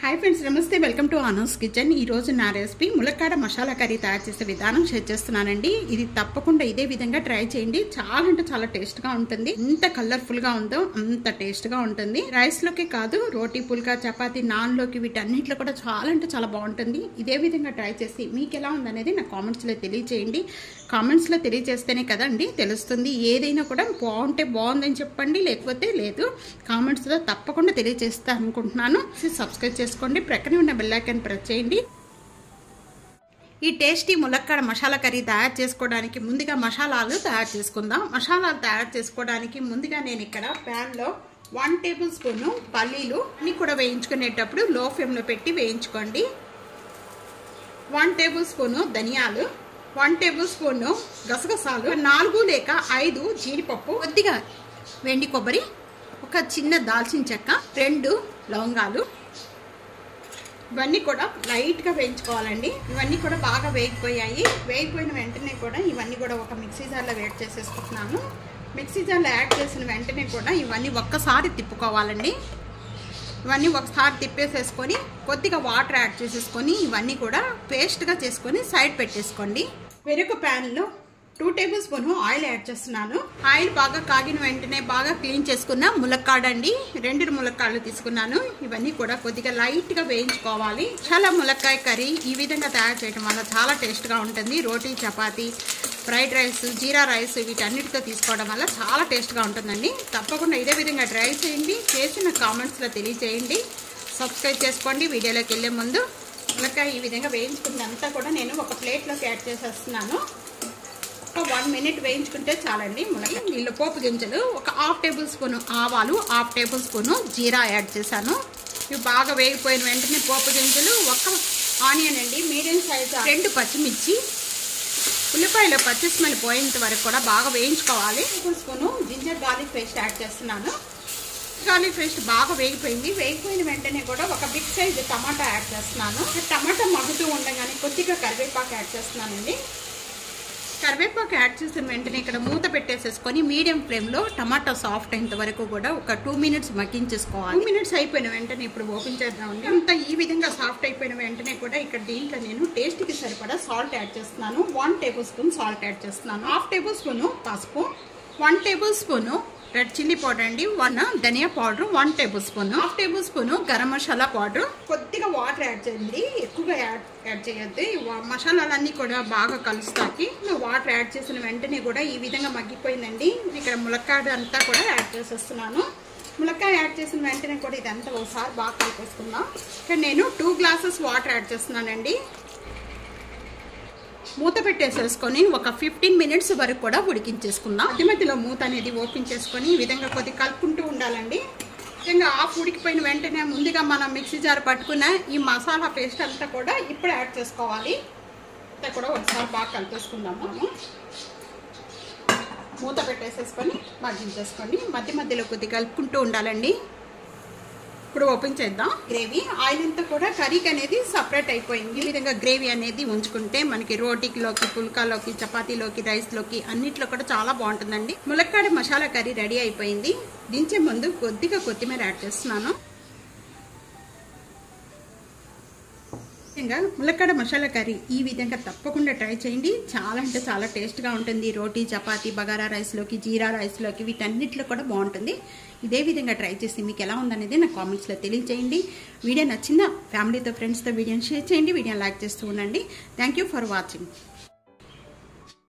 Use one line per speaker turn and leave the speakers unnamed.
hi friends నమస్తే welcome to Anu's kitchen ఈ రోజు నా రెసిపీ ములక్కాడ మసాలా కర్రీ తయారు చేసే విధానం షేర్ చేస్తున్నానండి ఇది తప్పకుండా ఇదే విధంగా ట్రై చేయండి చాలా అంటే చాలా టేస్ట్ గా ఉంటుంది ఎంత కలర్ఫుల్ గా ఉందో అంత టేస్ట్ గా ఉంటుంది రైస్ లోకి కాదు రోటీ పుల్కా చపాతి నాన్ లోకి వీటన్నిటిలో కూడా చాలా అంటే చాలా బాగుంటుంది ఇదే విధంగా ట్రై చేసి మీకు ఎలా ఉందనేది నా కామెంట్స్ లో తెలియచేయండి కామెంట్స్ లో తెలియజేస్తేనే కదండి తెలుస్తుంది ఏదైనా కూడా బాగుంటే బాగుందని చెప్పండి లేకపోతే లేదు కామెంట్స్ లో తప్పకుండా తెలియజేస్తా అనుకుంటున్నాను సబ్స్క్రైబ్ చేసుకోండి ప్రక్కనే ఉన్న బెల్ ఐకాన్ ప్రెస్ చేయండి ఈ టేస్టీ ములక్కాడ మసాలా కర్రీ తయారు చేసుకోవడానికి ముందుగా మసాలాలు తయారు చేసుకుందాం మసాలాలు తయారు చేసుకోవడానికి ముందుగా నేను ఇక్కడ ప్యాన్లో వన్ టేబుల్ స్పూను పల్లీలు అన్ని కూడా వేయించుకునేటప్పుడు లో ఫ్లేమ్లో పెట్టి వేయించుకోండి వన్ టేబుల్ స్పూను ధనియాలు వన్ టేబుల్ స్పూను గసగసాలు నాలుగు లేక ఐదు జీడిపప్పు కొద్దిగా వెండి కొబ్బరి ఒక చిన్న దాల్చిన చెక్క రెండు లవంగాలు ఇవన్నీ కూడా లైట్గా వేయించుకోవాలండి ఇవన్నీ కూడా బాగా వేగిపోయాయి వేగిపోయిన వెంటనే కూడా ఇవన్నీ కూడా ఒక మిక్సీ జార్లో వేడి చేసేసుకుంటున్నాను మిక్సీ జార్లో యాడ్ చేసిన వెంటనే కూడా ఇవన్నీ ఒక్కసారి తిప్పుకోవాలండి ఇవన్నీ ఒకసారి తిప్పేసేసుకొని కొద్దిగా వాటర్ యాడ్ చేసేసుకొని ఇవన్నీ కూడా పేస్ట్గా చేసుకొని సైడ్ పెట్టేసుకోండి వేరొక ప్యాన్లో two tablespoon oil add చేస్తున్నాను ఆయిల్ బాగా కాగిన వెంటనే బాగా క్లీన్ చేసుకున్న ములక్కాడ అండి రెండు ములక్కాడలు తీసుకున్నాను ఇవన్నీ కూడా కొద్దిగా లైట్గా వేయించుకోవాలి చాలా ములక్కాయ కర్రీ ఈ విధంగా తయారు చేయడం వల్ల చాలా టేస్ట్గా ఉంటుంది roti chapati fried rice jeera rice వీటన్నిటితో తీసుకోవడం వల్ల చాలా టేస్ట్గా ఉంటుందండి తప్పకుండా ఇదే విధంగా ట్రై చేయండి చేసిన కామెంట్స్లో తెలియజేయండి సబ్స్క్రైబ్ చేసుకోండి వీడియోలోకి వెళ్ళే ముందు ములక్కాయ ఈ విధంగా వేయించుకున్నంతా కూడా నేను ఒక ప్లేట్లోకి యాడ్ చేసేస్తున్నాను ఒక వన్ మినిట్ వేయించుకుంటే చాలండి మునగ నీళ్ళు పోపు గింజలు ఒక హాఫ్ టేబుల్ స్పూన్ ఆవాలు half tablespoon jeera add చేశాను ఇవి బాగా వేగిపోయిన వెంటనే పోపు గింజలు ఒక ఆనియన్ అండి మీడియం సైజ్ రెండు పచ్చిమిర్చి ఉల్లిపాయలు పచ్చి స్మెల్ పోయేంత వరకు కూడా బాగా వేయించుకోవాలి tablespoon ginger garlic paste add చేస్తున్నాను గార్లిక్ పేస్ట్ బాగా వేగిపోయింది వేగిపోయిన వెంటనే కూడా ఒక బిగ్ సైజ్ టమాటా యాడ్ చేస్తున్నాను టమాటా మగ్గుతూ ఉండగానే కొద్దిగా కరివేపాకు యాడ్ చేస్తున్నానండి కరివేపాకు యాడ్ చేసిన వెంటనే ఇక్కడ మూత పెట్టేసేసుకొని మీడియం ఫ్లేమ్లో టమాటా సాఫ్ట్ అయినంత వరకు కూడా ఒక టూ మినిట్స్ మగ్గించేసుకోవాలి టూ మినిట్స్ అయిపోయిన వెంటనే ఇప్పుడు ఓపెన్ చేద్దామండి అంత ఈ విధంగా సాఫ్ట్ అయిపోయిన వెంటనే కూడా ఇక్కడ దీంట్లో నేను టేస్ట్కి సరిపడా సాల్ట్ యాడ్ చేస్తున్నాను one tablespoon salt add చేస్తున్నాను హాఫ్ టేబుల్ స్పూన్ పసుపు one tablespoon red chilli powder అండి one dhania powder one tablespoon half tablespoon garam masala powder కొద్దిగా వాటర్ యాడ్ చేయండి ఎక్కువగా యాడ్ యాడ్ చేయొద్దు మసాలాలన్నీ కూడా బాగా కలుస్తాకి వాటర్ యాడ్ చేసిన వెంటనే కూడా ఈ విధంగా మగ్గిపోయిందండి ఇక్కడ ములక్కాడ అంతా కూడా యాడ్ చేసేస్తున్నాను ములక్కాయ యాడ్ చేసిన వెంటనే కూడా ఇదంతా ఒకసారి బాగా కలిపేసుకుందాం ఇక్కడ నేను టూ గ్లాసెస్ వాటర్ యాడ్ చేస్తున్నానండి మూత పెట్టేసేసుకొని ఒక ఫిఫ్టీన్ మినిట్స్ వరకు కూడా ఉడికించేసుకుందాం మధ్య మధ్యలో మూత అనేది ఓపెన్ చేసుకొని ఈ విధంగా కొద్ది కలుపుకుంటూ ఉండాలండి విధంగా ఆఫ్ ఉడికిపోయిన వెంటనే ముందుగా మనం మిక్సీ జార్ పట్టుకున్న ఈ మసాలా పేస్ట్ అంతా కూడా ఇప్పుడు యాడ్ చేసుకోవాలి అంతా కూడా ఒకసారి బాగా కలిపేసుకుందాము మూత పెట్టేసేసుకొని మగ్గించేసుకోండి మధ్య మధ్యలో కొద్ది కలుపుకుంటూ ఉండాలండి ఇప్పుడు ఓపెన్ చేద్దాం గ్రేవీ ఆయిల్ అంతా కూడా కర్రీకి అనేది సపరేట్ అయిపోయింది ఈ విధంగా గ్రేవీ అనేది ఉంచుకుంటే మనకి రోటీలోకి పుల్కాలోకి చపాతీలోకి రైస్లోకి అన్నిట్లో కూడా చాలా బాగుంటుందండి ములక్కాడ మసాలా కర్రీ రెడీ అయిపోయింది దించే ముందు కొద్దిగా కొత్తిమీర యాడ్ చేస్తున్నాను విధంగా ములక్కాడ మసాలా కర్రీ ఈ విధంగా తప్పకుండా ట్రై చేయండి చాలా అంటే చాలా టేస్ట్గా ఉంటుంది రోటీ చపాతీ బగారా రైస్లోకి జీరా రైస్లోకి వీటన్నిటిలో కూడా బాగుంటుంది ఇదే విధంగా ట్రై చేసి మీకు ఎలా ఉందనేది నా కామెంట్స్లో తెలియజేయండి వీడియో నచ్చిందా ఫ్యామిలీతో ఫ్రెండ్స్తో వీడియోని షేర్ చేయండి వీడియోని లైక్ చేస్తూ ఉండండి థ్యాంక్ ఫర్ వాచింగ్